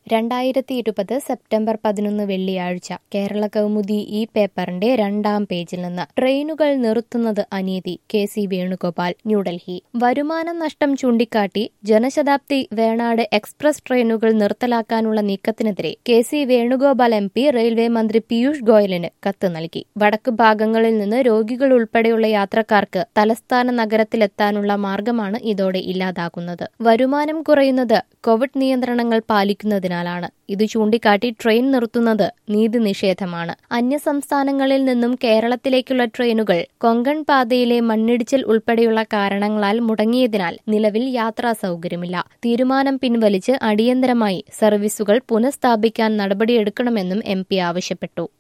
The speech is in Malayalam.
രണ്ടായിരത്തി ഇരുപത് സെപ്റ്റംബർ പതിനൊന്ന് വെള്ളിയാഴ്ച കേരള കൗമുദി ഈ പേപ്പറിന്റെ രണ്ടാം പേജിൽ നിന്ന് ട്രെയിനുകൾ നിർത്തുന്നത് അനീതി കെ സി വേണുഗോപാൽ ന്യൂഡൽഹി വരുമാന നഷ്ടം ചൂണ്ടിക്കാട്ടി ജനശതാബ്ദി വേണാട് എക്സ്പ്രസ് ട്രെയിനുകൾ നിർത്തലാക്കാനുള്ള നീക്കത്തിനെതിരെ K C Venugopal M P railway മന്ത്രി പീയൂഷ് ഗോയലിന് കത്ത് നൽകി വടക്ക് ഭാഗങ്ങളിൽ നിന്ന് രോഗികൾ ഉൾപ്പെടെയുള്ള യാത്രക്കാർക്ക് തലസ്ഥാന നഗരത്തിലെത്താനുള്ള മാർഗമാണ് ഇതോടെ ഇല്ലാതാകുന്നത് വരുമാനം കുറയുന്നത് കോവിഡ് നിയന്ത്രണങ്ങൾ പാലിക്കുന്നതിനാലാണ് ഇത് ചൂണ്ടിക്കാട്ടി ട്രെയിൻ നിർത്തുന്നത് നീതി നിഷേധമാണ് അന്യ സംസ്ഥാനങ്ങളിൽ നിന്നും കേരളത്തിലേക്കുള്ള ട്രെയിനുകൾ കൊങ്കൺ പാതയിലെ മണ്ണിടിച്ചിൽ ഉൾപ്പെടെയുള്ള കാരണങ്ങളാൽ മുടങ്ങിയതിനാൽ നിലവിൽ യാത്രാ സൗകര്യമില്ല തീരുമാനം പിൻവലിച്ച് അടിയന്തരമായി സർവീസുകൾ പുനഃസ്ഥാപിക്കാൻ നടപടിയെടുക്കണമെന്നും എം ആവശ്യപ്പെട്ടു